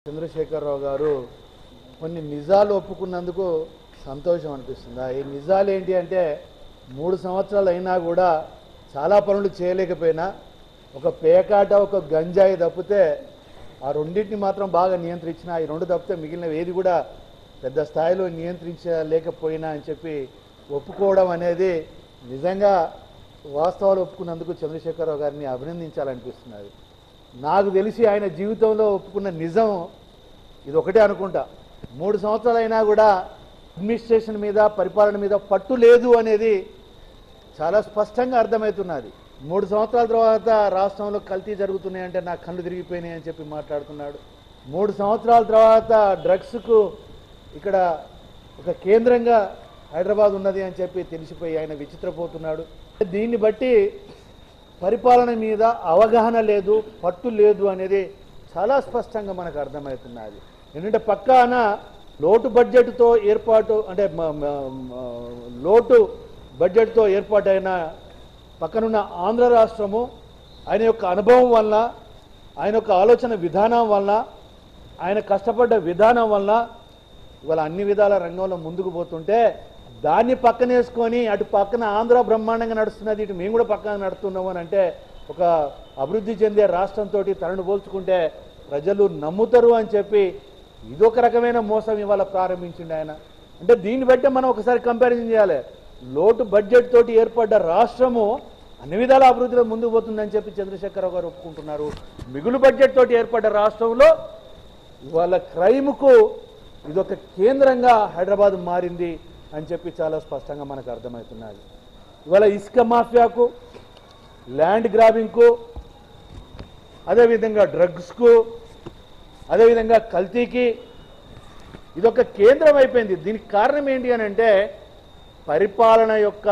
చంద్రశేఖరరావు గారు కొన్ని నిజాలు ఒప్పుకున్నందుకు సంతోషం అనిపిస్తుంది ఈ నిజాలు ఏంటి అంటే మూడు సంవత్సరాలు అయినా కూడా చాలా పనులు చేయలేకపోయినా ఒక పేకాట ఒక గంజాయి తప్పితే ఆ రెండింటిని మాత్రం బాగా నియంత్రించిన ఈ రెండు తప్పితే మిగిలిన ఏది కూడా పెద్ద స్థాయిలో నియంత్రించలేకపోయినా అని చెప్పి ఒప్పుకోవడం అనేది నిజంగా వాస్తవాలు ఒప్పుకున్నందుకు చంద్రశేఖరరావు గారిని అభినందించాలనిపిస్తున్నది నాకు తెలిసి ఆయన జీవితంలో ఒప్పుకున్న నిజం ఇది ఒకటే అనుకుంటా మూడు సంవత్సరాలు అయినా కూడా అడ్మినిస్ట్రేషన్ మీద పరిపాలన మీద పట్టు లేదు అనేది చాలా స్పష్టంగా అర్థమవుతున్నది మూడు సంవత్సరాల తర్వాత రాష్ట్రంలో కల్తీ జరుగుతున్నాయంటే నా కళ్ళు తిరిగిపోయినాయి అని చెప్పి మాట్లాడుతున్నాడు మూడు సంవత్సరాల తర్వాత డ్రగ్స్కు ఇక్కడ ఒక కేంద్రంగా హైదరాబాద్ ఉన్నది అని చెప్పి తెలిసిపోయి ఆయన విచిత్రపోతున్నాడు దీన్ని బట్టి పరిపాలన మీద అవగాహన లేదు పట్టు లేదు అనేది చాలా స్పష్టంగా మనకు అర్థమవుతున్నది ఎందుకంటే పక్కాన లోటు బడ్జెట్తో ఏర్పాటు అంటే మ- మ- మ- లోటు బడ్జెట్తో ఏర్పాటైన పక్కనున్న ఆంధ్ర రాష్ట్రము ఆయన యొక్క అనుభవం వలన ఆయన యొక్క ఆలోచన విధానం వలన ఆయన కష్టపడ్డ విధానం వలన ఇవాళ అన్ని విధాల రంగంలో ముందుకు పోతుంటే దాన్ని పక్కనేసుకొని అటు పక్కన ఆంధ్ర బ్రహ్మాండంగా నడుస్తున్నది ఇటు మేము కూడా పక్కన నడుస్తున్నాము అని అంటే ఒక అభివృద్ధి చెందే రాష్ట్రంతో తనను పోల్చుకుంటే ప్రజలు నమ్ముతారు అని చెప్పి ఇదొక రకమైన మోసం ఇవాళ ప్రారంభించిండు ఆయన అంటే దీన్ని బట్టి మనం ఒకసారి కంపారిజన్ చేయాలి లోటు బడ్జెట్ తోటి ఏర్పడ్డ రాష్ట్రము అన్ని విధాల అభివృద్ధిలో ముందుకు పోతుందని చెప్పి చంద్రశేఖరరావు గారు ఒప్పుకుంటున్నారు మిగులు బడ్జెట్ తోటి ఏర్పడ్డ రాష్ట్రంలో ఇవాళ క్రైమ్కు ఇదొక కేంద్రంగా హైదరాబాద్ మారింది అని చెప్పి చాలా స్పష్టంగా మనకు అర్థమవుతున్నది ఇవాళ ఇసుక మాఫియాకు ల్యాండ్ గ్రాబింగ్కు అదేవిధంగా డ్రగ్స్కు అదేవిధంగా కల్తీకి ఇదొక కేంద్రం అయిపోయింది దీనికి కారణం ఏంటి అని అంటే పరిపాలన యొక్క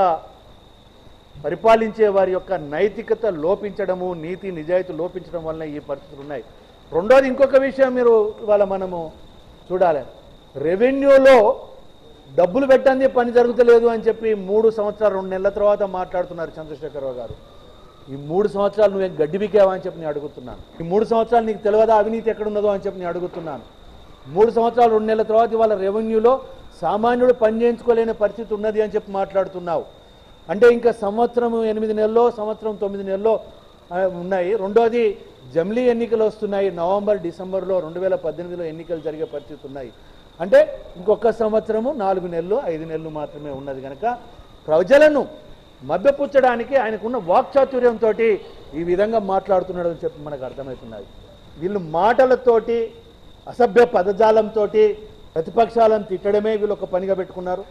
పరిపాలించే వారి యొక్క నైతికత లోపించడము నీతి నిజాయితీ లోపించడం వలన ఈ పరిస్థితులు ఉన్నాయి రెండోది ఇంకొక విషయం మీరు ఇవాళ మనము చూడాలి రెవెన్యూలో డబ్బులు పెట్టండి పని జరుగుతలేదు అని చెప్పి మూడు సంవత్సరాలు రెండు నెలల తర్వాత మాట్లాడుతున్నారు చంద్రశేఖరరావు గారు ఈ మూడు సంవత్సరాలు నువ్వేం గడ్డి బికావా అని చెప్పి నేను అడుగుతున్నాను ఈ మూడు సంవత్సరాలు నీకు తెలియదా అవినీతి ఎక్కడున్నదో అని చెప్పి నేను అడుగుతున్నాను మూడు సంవత్సరాలు రెండు నెలల తర్వాత ఇవాళ రెవెన్యూలో సామాన్యుడు పని చేయించుకోలేని పరిస్థితి ఉన్నది అని చెప్పి మాట్లాడుతున్నావు అంటే ఇంకా సంవత్సరం ఎనిమిది నెలల్లో సంవత్సరం తొమ్మిది నెలల్లో ఆ, ఉన్నాయి రెండోది జమిలీ ఎన్నికలు వస్తున్నాయి నవంబర్ డిసెంబర్లో రెండు వేల పద్దెనిమిదిలో ఎన్నికలు జరిగే పరిస్థితి ఉన్నాయి అంటే ఇంకొక సంవత్సరము నాలుగు నెలలు ఐదు నెలలు మాత్రమే ఉన్నది కనుక ప్రజలను మభ్యపుచ్చడానికి ఆయనకున్న వాక్చాతుర్యంతో ఈ విధంగా మాట్లాడుతున్నాడు అని చెప్పి మనకు అర్థమవుతున్నది వీళ్ళు మాటలతోటి అసభ్య పదజాలంతో ప్రతిపక్షాలను తిట్టడమే వీళ్ళు ఒక పనిగా పెట్టుకున్నారు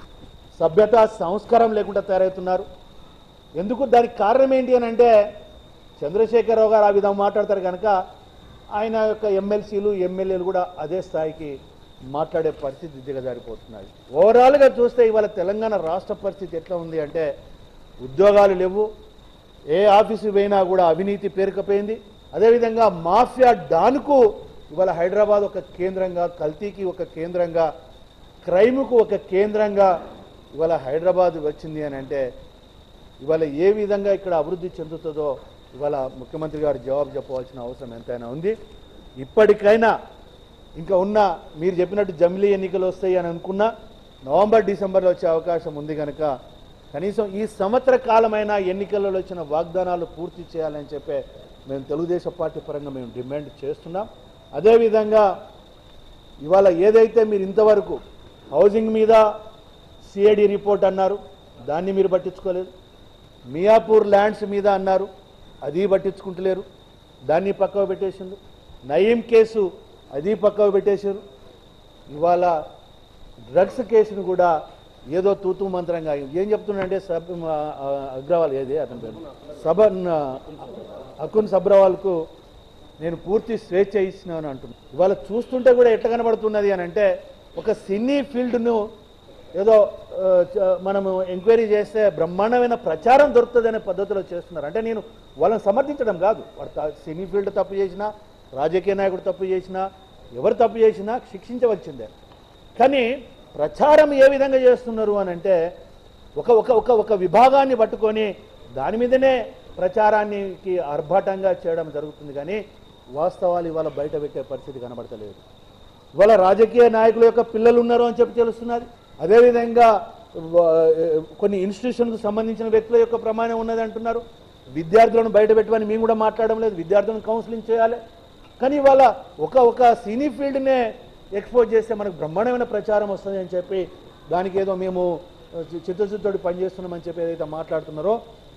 సభ్యత సంస్కారం లేకుండా తయారవుతున్నారు ఎందుకు దానికి కారణం ఏంటి అని అంటే చంద్రశేఖరరావు గారు ఆ విధంగా మాట్లాడతారు కనుక ఆయన యొక్క ఎమ్మెల్సీలు ఎమ్మెల్యేలు కూడా అదే స్థాయికి మాట్లాడే పరిస్థితి దిగజారిపోతున్నాయి ఓవరాల్గా చూస్తే ఇవాళ తెలంగాణ రాష్ట్ర పరిస్థితి ఎట్లా ఉంది అంటే ఉద్యోగాలు లేవు ఏ ఆఫీసు పోయినా కూడా అవినీతి పేరుకపోయింది అదేవిధంగా మాఫియా డాన్కు ఇవాళ హైదరాబాద్ ఒక కేంద్రంగా కల్తీకి ఒక కేంద్రంగా క్రైమ్కు ఒక కేంద్రంగా ఇవాళ హైదరాబాద్ వచ్చింది అని అంటే ఇవాళ ఏ విధంగా ఇక్కడ అభివృద్ధి చెందుతుందో ఇవాళ ముఖ్యమంత్రి గారు జవాబు చెప్పవలసిన అవసరం ఎంతైనా ఉంది ఇప్పటికైనా ఇంకా ఉన్న మీరు చెప్పినట్టు జమిలీ ఎన్నికలు వస్తాయి అని అనుకున్నా నవంబర్ డిసెంబర్లో వచ్చే అవకాశం ఉంది కనుక కనీసం ఈ సంవత్సర కాలమైన ఎన్నికలలో వచ్చిన వాగ్దానాలు పూర్తి చేయాలని చెప్పే మేము తెలుగుదేశం పార్టీ పరంగా మేము డిమాండ్ చేస్తున్నాం అదేవిధంగా ఇవాళ ఏదైతే మీరు ఇంతవరకు హౌసింగ్ మీద సిఐడి రిపోర్ట్ అన్నారు దాన్ని మీరు పట్టించుకోలేదు మియాపూర్ ల్యాండ్స్ మీద అన్నారు అది పట్టించుకుంటలేరు దాన్ని పక్కకు పెట్టేసిండు నయీం కేసు అది పక్కకు పెట్టేశారు ఇవాళ డ్రగ్స్ కేసును కూడా ఏదో తూతూ మంత్రంగా ఏం చెప్తున్నాడంటే సబ్ ఆ, ఆ, అగ్రవాల్ ఏది అతని పేరు సబన్ ఆ, అకున్ సబ్రవాల్కు నేను పూర్తి స్వేచ్ఛ ఇచ్చినాను అంటున్నాను ఇవాళ చూస్తుంటే కూడా ఎట్లా కనబడుతున్నది అని అంటే ఒక సినీ ఫీల్డ్ను ఏదో ఆ, చ- మనము ఎంక్వైరీ చేస్తే బ్రహ్మాండమైన ప్రచారం దొరుకుతుంది అనే పద్ధతిలో చేస్తున్నారు అంటే నేను వాళ్ళని సమర్థించడం కాదు వాడు త- సినీ ఫీల్డ్ తప్పు చేసినా రాజకీయ నాయకుడు తప్పు చేసినా ఎవరు తప్పు చేసినా శిక్షించవలసిందే కానీ ప్రచారం ఏ విధంగా చేస్తున్నారు అని అంటే ఒక ఒక ఒక ఒక విభాగాన్ని పట్టుకొని దాని మీదనే ప్రచారానికి ఆర్భాటంగా చేయడం జరుగుతుంది కానీ వాస్తవాలు ఇవాళ బయట పెట్టే పరిస్థితి కనబడతలేదు ఇవాళ రాజకీయ నాయకుల యొక్క పిల్లలు ఉన్నారు అని చెప్పి తెలుస్తున్నది అదేవిధంగా వ- కొన్ని ఇన్స్టిట్యూషన్కు సంబంధించిన వ్యక్తుల యొక్క ప్రమాణం ఉన్నది అంటున్నారు విద్యార్థులను బయట పెట్టమని మేము కూడా మాట్లాడడం లేదు విద్యార్థులను కౌన్సిలింగ్ చేయాలి కానీ ఇవాళ ఒక ఒక సినీ ఫీల్డ్నే ఎక్స్పోజ్ చేస్తే మనకు బ్రహ్మాండమైన ప్రచారం వస్తుంది అని చెప్పి దానికి ఏదో మేము చి- చిత్తశుద్ధితోటి పనిచేస్తున్నామని చెప్పి ఏదైతే మాట్లాడుతున్నారో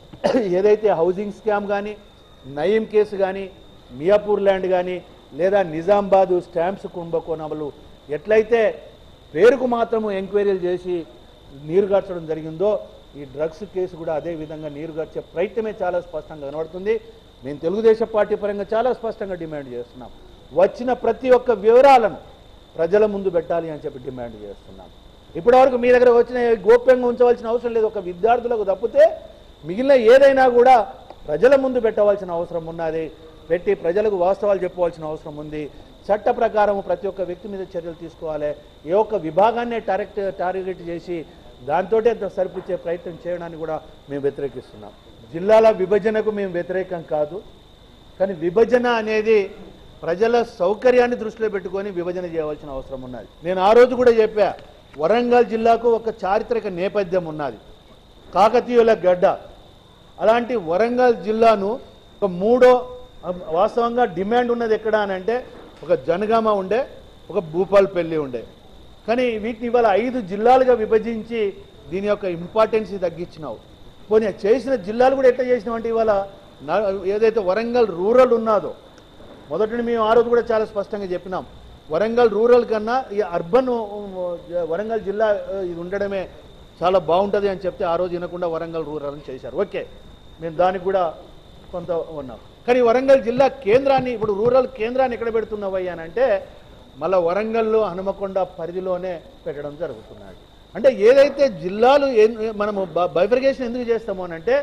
ఏదైతే హౌసింగ్ స్కామ్ కానీ నయీం కేసు కానీ మియాపూర్ ల్యాండ్ కానీ లేదా నిజామాబాదు స్టాంప్స్ కుంభకోణములు ఎట్లయితే పేరుకు మాత్రము ఎంక్వైరీలు చేసి నీరుగార్చడం జరిగిందో ఈ డ్రగ్స్ కేసు కూడా అదే విధంగా నీరుగార్చే ప్రయత్నమే చాలా స్పష్టంగా కనబడుతుంది మేము తెలుగుదేశం పార్టీ పరంగా చాలా స్పష్టంగా డిమాండ్ చేస్తున్నాం వచ్చిన ప్రతి ఒక్క వివరాలను ప్రజల ముందు పెట్టాలి అని చెప్పి డిమాండ్ చేస్తున్నాం ఇప్పటివరకు మీ దగ్గర వచ్చిన గోప్యంగా ఉంచవలసిన అవసరం లేదు ఒక విద్యార్థులకు తప్పితే మిగిలిన ఏదైనా కూడా ప్రజల ముందు పెట్టవలసిన అవసరం ఉన్నది పెట్టి ప్రజలకు వాస్తవాలు చెప్పవలసిన అవసరం ఉంది చట్ట ప్రకారం ప్రతి ఒక్క వ్యక్తి మీద చర్యలు తీసుకోవాలి ఏ ఒక్క విభాగాన్ని టార్గెట్ టార్గెట్ చేసి దాంతో సరిపుచ్చే ప్రయత్నం చేయడానికి కూడా మేము వ్యతిరేకిస్తున్నాం జిల్లాల విభజనకు మేము వ్యతిరేకం కాదు కానీ విభజన అనేది ప్రజల సౌకర్యాన్ని దృష్టిలో పెట్టుకొని విభజన చేయవలసిన అవసరం ఉన్నది నేను ఆ రోజు కూడా చెప్పా వరంగల్ జిల్లాకు ఒక చారిత్రక నేపథ్యం ఉన్నది కాకతీయుల గడ్డ అలాంటి వరంగల్ జిల్లాను ఒక మూడో అం- వాస్తవంగా డిమాండ్ ఉన్నది ఎక్కడ అని అంటే ఒక జనగామ ఉండే ఒక భూపాల్పల్లి ఉండే కానీ వీటిని ఇవాళ ఐదు జిల్లాలుగా విభజించి దీని యొక్క ఇంపార్టెన్స్ తగ్గించినావు పోనీ ఆ చేసిన జిల్లాలు కూడా ఎట్లా చేసినావు అంటే ఇవాళ నా- ఏదైతే వరంగల్ రూరల్ ఉన్నదో మొదటి మేము ఆ రోజు కూడా చాలా స్పష్టంగా చెప్పినాం వరంగల్ రూరల్ కన్నా ఈ అర్బన్ ఉమ్, వరంగల్ జిల్లా ఆ, ఇది ఉండడమే చాలా బాగుంటుంది అని చెప్తే ఆ రోజు వినకుండా వరంగల్ రూరల్ అని చేశారు ఓకే మేము దానికి కూడా కొంత ఉన్నాం కానీ వరంగల్ జిల్లా కేంద్రాన్ని ఇప్పుడు రూరల్ కేంద్రాన్ని ఎక్కడ పెడుతున్నావయ్యా అని అంటే మళ్ళీ వరంగల్లో హనుమకొండ పరిధిలోనే పెట్టడం జరుగుతున్నాడు అంటే ఏదైతే జిల్లాలు ఏం- మనము బైఫర్గేషన్ ఎందుకు చేస్తాము అని అంటే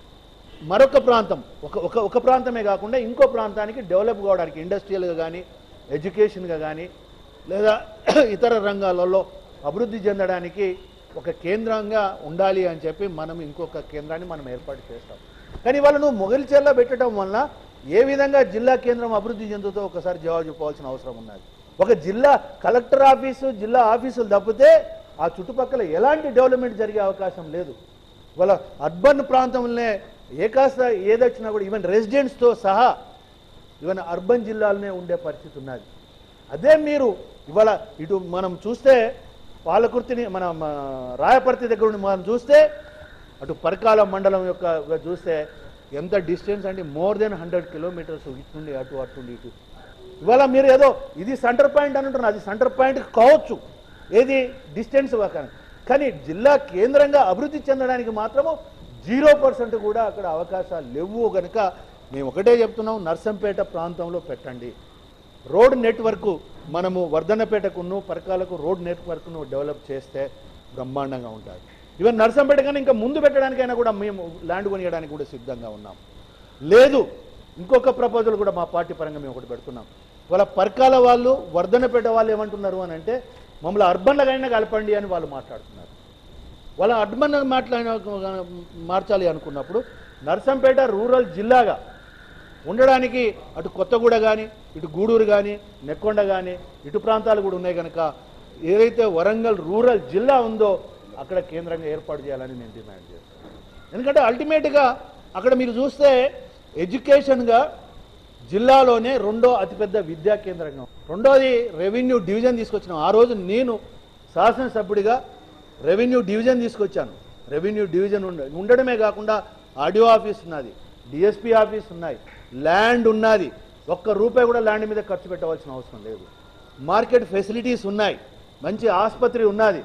మరొక ప్రాంతం ఒక ఒక ఒక ప్రాంతమే కాకుండా ఇంకో ప్రాంతానికి డెవలప్ కావడానికి ఇండస్ట్రియల్గా కానీ ఎడ్యుకేషన్గా కానీ లేదా ఇతర రంగాలలో అభివృద్ధి చెందడానికి ఒక కేంద్రంగా ఉండాలి అని చెప్పి మనం ఇంకొక కేంద్రాన్ని మనం ఏర్పాటు చేస్తాం కానీ ఇవాళ నువ్వు మొగలిచెర్ల పెట్టడం వలన ఏ విధంగా జిల్లా కేంద్రం అభివృద్ధి చెందుతో ఒకసారి జవాబు చెప్పవలసిన అవసరం ఉన్నది ఒక జిల్లా కలెక్టర్ ఆఫీసు జిల్లా ఆఫీసులు తప్పితే ఆ చుట్టుపక్కల ఎలాంటి డెవలప్మెంట్ జరిగే అవకాశం లేదు వాళ్ళ అర్బన్ ప్రాంతంలోనే ఏ కాస్త ఏదొచ్చినా కూడా ఈవెన్ రెసిడెంట్స్తో సహా ఈవెన్ అర్బన్ జిల్లాలోనే ఉండే పరిస్థితి ఉన్నది అదే మీరు ఇవాళ ఇటు మనం చూస్తే పాలకుర్తిని మన మ, రాయపర్తి దగ్గర నుండి మనం చూస్తే అటు పరకాల మండలం యొక్క చూస్తే ఎంత డిస్టెన్స్ అంటే మోర్ దెన్ హండ్రెడ్ కిలోమీటర్స్ ఇటు నుండి అటు అటు నుండి ఇటు ఇవాళ మీరు ఏదో ఇది సెంటర్ పాయింట్ అని అంటున్నారు అది సెంటర్ పాయింట్ కావచ్చు ఏది డిస్టెన్స్ కానీ కానీ జిల్లా కేంద్రంగా అభివృద్ధి చెందడానికి మాత్రము జీరో పర్సెంట్ కూడా అక్కడ అవకాశాలు లేవు కనుక మేము ఒకటే చెప్తున్నాం నర్సంపేట ప్రాంతంలో పెట్టండి రోడ్ నెట్వర్క్ మనము వర్ధన్నపేటకును పరకాలకు రోడ్ నెట్వర్క్ను డెవలప్ చేస్తే బ్రహ్మాండంగా ఉంటుంది ఈవెన్ నర్సంపేట కన్నా ఇంకా ముందు పెట్టడానికైనా కూడా మేము ల్యాండ్ కొనియడానికి కూడా సిద్ధంగా ఉన్నాం లేదు ఇంకొక ప్రపోజల్ కూడా మా పార్టీ పరంగా మేము ఒకటి పెడుతున్నాం వాళ్ళ పరకాల వాళ్ళు వర్ధనపేట వాళ్ళు ఏమంటున్నారు అని అంటే మమ్మల్ని అర్బన్లకైనా కలపండి అని వాళ్ళు మాట్లాడుతున్నారు వాళ్ళ అర్బన్ మాట్లాడిన మార్చాలి అనుకున్నప్పుడు నర్సంపేట రూరల్ జిల్లాగా ఉండడానికి అటు కొత్తగూడ కానీ ఇటు గూడూరు కానీ నెక్కొండ కానీ ఇటు ప్రాంతాలు కూడా ఉన్నాయి కనుక ఏదైతే వరంగల్ రూరల్ జిల్లా ఉందో అక్కడ కేంద్రంగా ఏర్పాటు చేయాలని నేను డిమాండ్ చేస్తాను ఎందుకంటే అల్టిమేట్గా అక్కడ మీరు చూస్తే ఎడ్యుకేషన్గా జిల్లాలోనే రెండో అతిపెద్ద విద్యా కేంద్రంగా ఉంది. రెండోది రెవెన్యూ డివిజన్ తీసుకొచ్చినాం ఆ రోజు నేను శాసనసభ్యుడిగా రెవెన్యూ డివిజన్ తీసుకొచ్చాను రెవెన్యూ డివిజన్ ఉండ ఉండడమే కాకుండా ఆడియో ఆఫీస్ ఉన్నది డిఎస్పీ ఆఫీస్ ఉన్నాయి ల్యాండ్ ఉన్నది ఒక్క రూపాయి కూడా ల్యాండ్ మీద ఖర్చు పెట్టవలసిన అవసరం లేదు మార్కెట్ ఫెసిలిటీస్ ఉన్నాయి మంచి ఆసుపత్రి ఉన్నది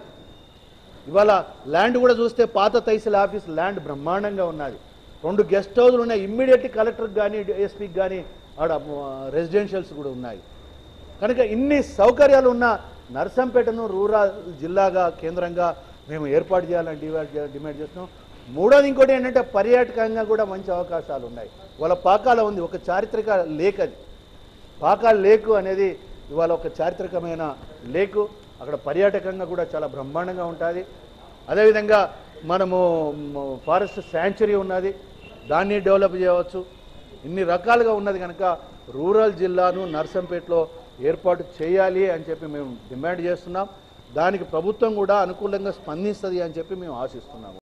ఇవాళ ల్యాండ్ కూడా చూస్తే పాత తహసీల్ ఆఫీస్ ల్యాండ్ బ్రహ్మాండంగా ఉన్నది రెండు గెస్ట్ హౌస్లు ఉన్నాయి ఇమ్మీడియట్లీ కలెక్టర్కి కానీ ఎస్పీకి కానీ ఆడ రెసిడెన్షియల్స్ కూడా ఉన్నాయి కనుక ఇన్ని సౌకర్యాలు ఉన్న నర్సంపేటను రూరల్ జిల్లాగా కేంద్రంగా మేము ఏర్పాటు చేయాలని డిమాండ్ చే- డిమాండ్ చేస్తున్నాం మూడోది ఇంకోటి ఏంటంటే పర్యాటకంగా కూడా మంచి అవకాశాలు ఉన్నాయి వాళ్ళ పాకాల ఉంది ఒక చారిత్రక లేక్ అది పాకాల లేకు అనేది ఇవాళ ఒక చారిత్రకమైన లేకు అక్కడ పర్యాటకంగా కూడా చాలా బ్రహ్మాండంగా ఉంటుంది అదేవిధంగా మనము మ్, ఫారెస్ట్ శాంచురీ ఉన్నది దాన్ని డెవలప్ చేయవచ్చు ఇన్ని రకాలుగా ఉన్నది కనుక రూరల్ జిల్లాను నర్సంపేటలో ఏర్పాటు చేయాలి అని చెప్పి మేము డిమాండ్ చేస్తున్నాం దానికి ప్రభుత్వం కూడా అనుకూలంగా స్పందిస్తుంది అని చెప్పి మేము ఆశిస్తున్నాము